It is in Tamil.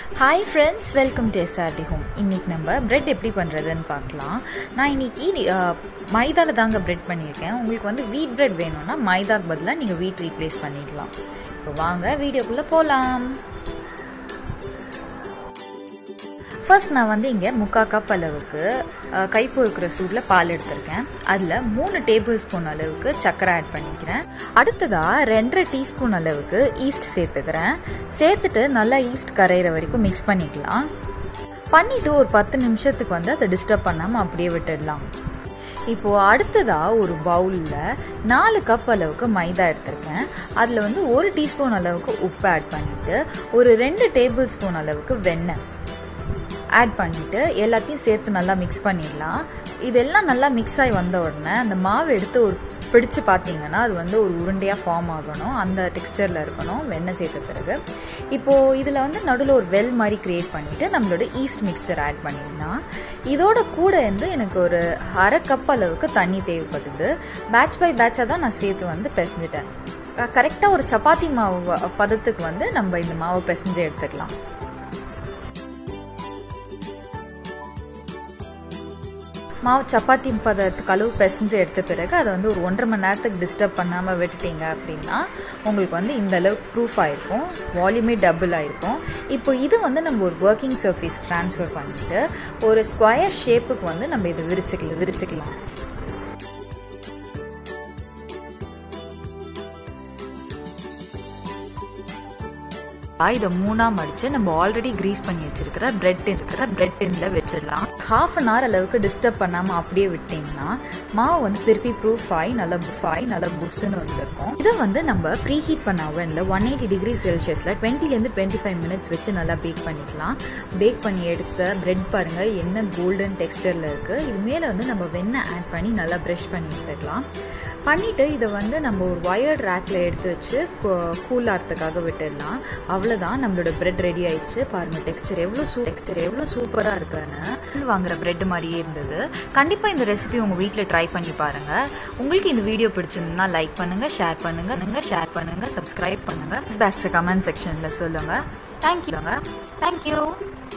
hi friends welcome to SRT home இன்றைக்கி நம்ம பிரெட் எப்படி பண்ணுறதுன்னு பார்க்கலாம் நான் இன்றைக்கி மைதாவில் தாங்க பிரெட் பண்ணியிருக்கேன் உங்களுக்கு வந்து வீட் பிரெட் வேணும்னா மைதாக்கு பதிலாக நீங்கள் வீட் ரீப்ளேஸ் பண்ணிக்கலாம் இப்போ வாங்க வீடியோக்குள்ளே போகலாம் ஃபர்ஸ்ட் நான் வந்து இங்கே முக்கால் கப் அளவுக்கு கைப்பு இருக்கிற சூடில் பால் எடுத்திருக்கேன் அதில் மூணு டேபிள் ஸ்பூன் அளவுக்கு சர்க்கரை ஆட் பண்ணிக்கிறேன் அடுத்ததாக ரெண்டரை டீஸ்பூன் அளவுக்கு ஈஸ்ட் சேர்த்துக்கிறேன் சேர்த்துட்டு நல்லா ஈஸ்ட் கரையிற வரைக்கும் மிக்ஸ் பண்ணிக்கலாம் பண்ணிவிட்டு ஒரு பத்து நிமிஷத்துக்கு வந்து அதை டிஸ்டர்ப் பண்ணாமல் அப்படியே விட்டுடலாம் இப்போது அடுத்ததாக ஒரு பவுலில் நாலு கப் அளவுக்கு மைதா எடுத்திருக்கேன் அதில் வந்து ஒரு டீஸ்பூன் அளவுக்கு உப்பு ஆட் பண்ணிவிட்டு ஒரு ரெண்டு டேபிள் ஸ்பூன் அளவுக்கு வெண்ணெய் ஆட் பண்ணிவிட்டு எல்லாத்தையும் சேர்த்து நல்லா மிக்ஸ் பண்ணிடலாம் இதெல்லாம் நல்லா மிக்ஸ் ஆகி வந்த உடனே அந்த மாவு எடுத்து ஒரு பிடிச்சு பார்த்தீங்கன்னா அது வந்து ஒரு உருண்டையாக ஃபார்ம் ஆகணும் அந்த டெக்ஸ்டரில் இருக்கணும் வெண்ணெய் சேர்த்த பிறகு இப்போது இதில் வந்து நடுவில் ஒரு வெல் மாதிரி க்ரியேட் பண்ணிவிட்டு நம்மளோட ஈஸ்ட் மிக்சர் ஆட் பண்ணிடலாம் இதோட கூட வந்து எனக்கு ஒரு அரை கப் அளவுக்கு தண்ணி தேவைப்படுது பேட்ச் பை பேட்சாக தான் நான் சேர்த்து வந்து பிசைஞ்சிட்டேன் கரெக்டாக ஒரு சப்பாத்தி மாவு பதத்துக்கு வந்து நம்ம இந்த மாவை பிசைஞ்சு எடுத்துக்கலாம் மாவு சப்பாத்தி பதத்துக்கு அளவு பிசைஞ்சு எடுத்த பிறகு அதை வந்து ஒரு ஒன்றரை மணி நேரத்துக்கு டிஸ்டர்ப் பண்ணாமல் விட்டுட்டீங்க அப்படின்னா உங்களுக்கு வந்து இந்த அளவுக்கு ப்ரூஃப் ஆகிருக்கும் வால்யூமே டபுள் ஆகிருக்கும் இப்போ இது வந்து நம்ம ஒரு ஒர்க்கிங் சர்ஃபேஸ் ட்ரான்ஸ்ஃபர் பண்ணிவிட்டு ஒரு ஸ்கொயர் ஷேப்புக்கு வந்து நம்ம இதை விரிச்சுக்கலாம் விரிச்சுக்கலாம் இதை மூணாக மடித்து நம்ம ஆல்ரெடி க்ரீஸ் பண்ணி வச்சுருக்கிற பிரெட் இருக்கிற பிரெட் டின்னில் வச்சிடலாம் ஹாஃப் அன் ஹவர் அளவுக்கு டிஸ்டர்ப் பண்ணாமல் அப்படியே விட்டிங்கன்னா மாவு வந்து திருப்பி ப்ரூஃப் ஆகி நல்லா புஃப் ஆகி நல்லா புஷ்ஷுன்னு வந்துருக்கும் இதை வந்து நம்ம ப்ரீ ஹீட் பண்ண அவனில் ஒன் எயிட்டி டிகிரி செல்சியஸில் டுவெண்ட்டிலேருந்து டுவெண்ட்டி ஃபைவ் மினிட்ஸ் வச்சு நல்லா பேக் பண்ணிக்கலாம் பேக் பண்ணி எடுத்த பிரெட் பாருங்கள் என்ன கோல்டன் டெக்ஸ்டரில் இருக்குது இது மேலே வந்து நம்ம வெண்ணெய் ஆட் பண்ணி நல்லா ப்ரெஷ் பண்ணி எடுத்துக்கலாம் பண்ணிவிட்டு இதை வந்து நம்ம ஒரு ஒயர்ட் ரேக்கில் எடுத்து வச்சு கூல் ஆகிறதுக்காக விட்டுடலாம் அவ்வளோதான் நம்மளோட பிரெட் ரெடி ஆயிடுச்சு பாருங்கள் டெக்ஸ்டர் எவ்வளோ சூ டெக்ஸ்டர் எவ்வளோ சூப்பராக இருக்குன்னு வாங்குற பிரெட் மாதிரியே இருந்தது கண்டிப்பாக இந்த ரெசிபி உங்கள் வீட்டில் ட்ரை பண்ணி பாருங்கள் உங்களுக்கு இந்த வீடியோ பிடிச்சிருந்தா லைக் பண்ணுங்கள் ஷேர் பண்ணுங்கள் நீங்கள் ஷேர் பண்ணுங்கள் சப்ஸ்கிரைப் பண்ணுங்கள் பேக்ஸை கமெண்ட் செக்ஷனில் சொல்லுங்கள் தேங்க்யூங்க தேங்க்யூ